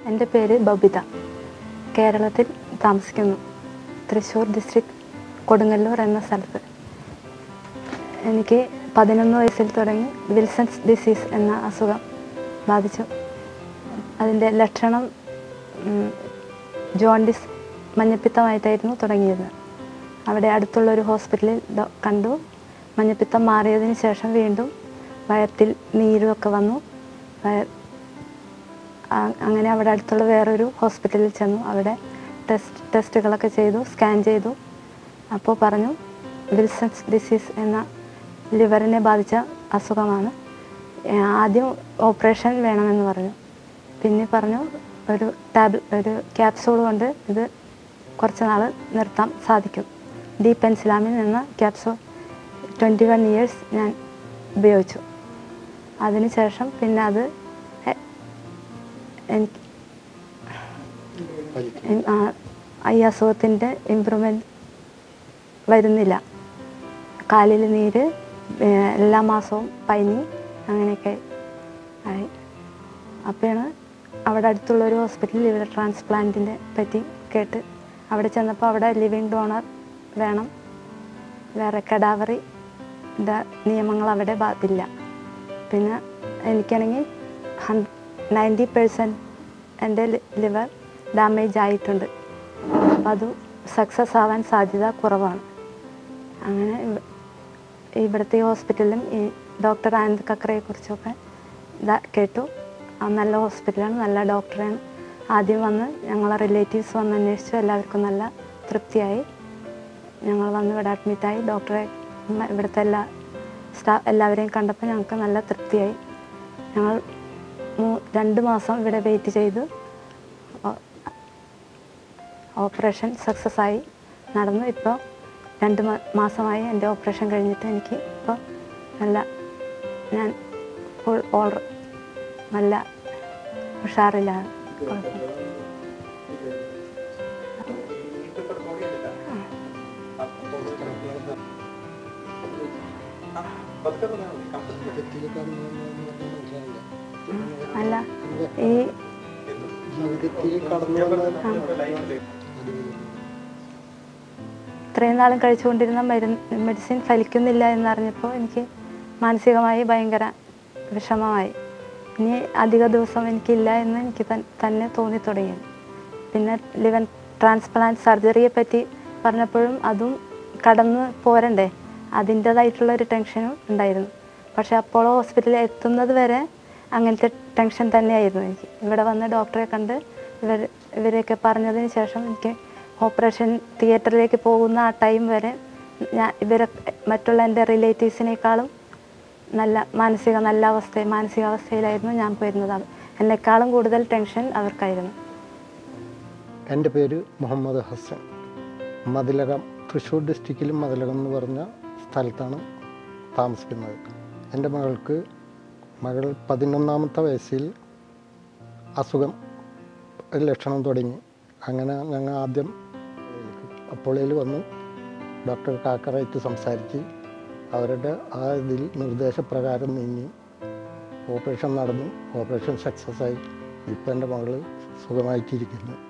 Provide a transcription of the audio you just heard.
എൻ്റെ പേര് ബബിത കേരളത്തിൽ താമസിക്കുന്നു തൃശ്ശൂർ ഡിസ്ട്രിക്ട് കൊടുങ്ങല്ലൂർ എന്ന സ്ഥലത്ത് എനിക്ക് പതിനൊന്ന് വയസ്സിൽ തുടങ്ങി വിൽസൺസ് ഡിസീസ് എന്ന അസുഖം ബാധിച്ചു അതിൻ്റെ ലക്ഷണം ഉം, ജോണ്ടിസ് മഞ്ഞപ്പിത്തമായിട്ടായിരുന്നു തുടങ്ങിയത് അവിടെ അടുത്തുള്ള ഒരു ഹോസ്പിറ്റലിൽ ഡോ- കണ്ടു മഞ്ഞപ്പിത്തം മാറിയതിന് ശേഷം വീണ്ടും വയറ്റിൽ നീരുമൊക്കെ വന്നു വയർ ആ- അങ്ങനെ അവിടെ അടുത്തുള്ള വേറൊരു ഹോസ്പിറ്റലിൽ ചെന്നു അവിടെ ടെസ്റ്റ് ടെസ്റ്റുകളൊക്കെ ചെയ്തു സ്കാൻ ചെയ്തു അപ്പോൾ പറഞ്ഞു വിൽസൺസ് ഡിസീസ് എന്ന ലിവറിനെ ബാധിച്ച അസുഖമാണ് ഏ, ആദ്യം ഓപ്പറേഷൻ വേണമെന്ന് പറഞ്ഞു പിന്നെ പറഞ്ഞു ഒരു ടാബ് ഒരു ക്യാപ്സൂൾ കൊണ്ട് ഇത് കുറച്ച് നാൾ നിർത്താൻ സാധിക്കും ഡി പെൻസിലാമിൻ എന്ന ക്യാപ്സൂൾ ട്വൻറ്റി വൺ ഇയേഴ്സ് ഞാൻ ഉപയോഗിച്ചു അതിനുശേഷം പിന്നെ അത് എ- എനിക്ക് ഇം- ആ, ഈ അസുഖത്തിൻ്റെ ഇമ്പ്രൂവ്മെൻറ്റ് വരുന്നില്ല കാലിൽ നീര് ഏ, എല്ലാ മാസവും പനി അങ്ങനെയൊക്കെ ആയി അപ്പോഴാണ് അവിടെ അടുത്തുള്ള ഒരു ഹോസ്പിറ്റലിൽ ലിവർ ട്രാൻസ്പ്ലാന്റിനെ പറ്റി കേട്ട് അവിടെ ചെന്നപ്പോൾ അവിടെ ലിവിങ് ഡോണർ വേണം വേറെ കഡാവറി നിയമങ്ങൾ അവിടെ ബാധില്ല പിന്നെ എനിക്കാണെങ്കിൽ ഹൺ നയൻറ്റി പേഴ്സൻറ്റ് എൻ്റെ ലിവർ ഡാമേജ് ആയിട്ടുണ്ട് അപ്പം അത് സക്സസ് ആവാൻ സാധ്യത കുറവാണ് അങ്ങനെ ഇവ- ഇവിടുത്തെ ഈ ഹോസ്പിറ്റലിലും ഈ ഡോക്ടർ ആനന്ദ് കക്കറയെ കുറിച്ചൊക്കെ ഇതാ കേട്ടു ആ നല്ല ഹോസ്പിറ്റലാണ് നല്ല ഡോക്ടറാണ് ആദ്യം വന്ന് ഞങ്ങളെ റിലേറ്റീവ്സ് വന്ന് അന്വേഷിച്ചു എല്ലാവർക്കും നല്ല തൃപ്തിയായി ഞങ്ങൾ വന്ന് ഇവിടെ അഡ്മിറ്റായി ഡോക്ടറെ ഉം, ഇവിടുത്തെ എല്ലാ സ്റ്റാഫ് എല്ലാവരെയും കണ്ടപ്പോൾ ഞങ്ങൾക്ക് നല്ല തൃപ്തിയായി ഞങ്ങൾ മൂ- രണ്ട് മാസം ഇവിടെ വെയിറ്റ് ചെയ്തു ഓ- ഓപ്പറേഷൻ സക്സസ് ആയി നടന്നു ഇപ്പോൾ രണ്ട് മാ- മാസമായി എൻ്റെ ഓപ്പറേഷൻ കഴിഞ്ഞിട്ട് എനിക്ക് ഇപ്പോൾ നല്ല ഞാൻ ഫുൾ ഓൾ നല്ല ഉഷാറിലാണ് കുഴപ്പം. അല്ല ഈ ജീവിതത്തിൽ കടന്നു വന്ന ഇത്രയും നാളും കഴിച്ചുകൊണ്ടിരുന്ന മരുന്ന് മെഡിസിൻ ഫലിക്കുന്നില്ല എന്നറിഞ്ഞപ്പോൾ എനിക്ക് മാനസികമായി ഭയങ്കര വിഷമമായി ഇനി അധിക ദിവസം എനിക്കില്ല എന്ന് എനിക്ക് തൻ- തന്നെ തോന്നി തുടങ്ങി പിന്നെ ലിവൻ ട്രാൻസ്പ്ലാന്റ് സർജറിയെ പറ്റി പറഞ്ഞപ്പോഴും അതും കടന്ന് പോരണ്ടേ അതിൻ്റേതായിട്ടുള്ള ഒരു ടെൻഷനും ഉണ്ടായിരുന്നു പക്ഷേ അപ്പോളോ ഹോസ്പിറ്റലിൽ എത്തുന്നത് വരെ അങ്ങനത്തെ ടെൻഷൻ തന്നെയായിരുന്നു എനിക്ക് ഇവിടെ വന്ന് ഡോക്ടറെ കണ്ട് ഇവർ ഇവരെയൊക്കെ പറഞ്ഞതിന് ശേഷം എനിക്ക് ഓപ്പറേഷൻ തിയേറ്ററിലേക്ക് പോകുന്ന ആ ടൈം വരെ ഞാൻ ഇവരെ മറ്റുള്ള എൻ്റെ റിലേറ്റീവ്സിനേക്കാളും നല്ല മാനസിക നല്ല അവസ്ഥ മാനസികാവസ്ഥയിലായിരുന്നു ഞാൻ പോയിരുന്നത് അത് എന്നെക്കാളും കൂടുതൽ ടെൻഷൻ അവർക്കായിരുന്നു എൻ്റെ പേര് മുഹമ്മദ് ഹസൻ മതിലകം തൃശ്ശൂർ ഡിസ്ട്രിക്റ്റിലും മതിലകം എന്ന് പറഞ്ഞ സ്ഥലത്താണ് താമസിക്കുന്നത് എൻ്റെ മകൾക്ക് മകൾ പതിനൊന്നാമത്തെ വയസ്സിൽ അസുഖം ഒരു ലക്ഷണം തുടങ്ങി അങ്ങനെ ഞങ്ങൾ ആദ്യം അപ്പോളയിൽ വന്നു ഡോക്ടർ കാക്കറായിട്ട് സംസാരിച്ച് അവരുടെ ആ ഇതിൽ നിർദ്ദേശപ്രകാരം നീങ്ങി ഓപ്പറേഷൻ നടന്നു ഓപ്പറേഷൻ സക്സസ് ആയി ഇപ്പം എൻ്റെ മകൾ സുഖമായിട്ടിരിക്കുന്നു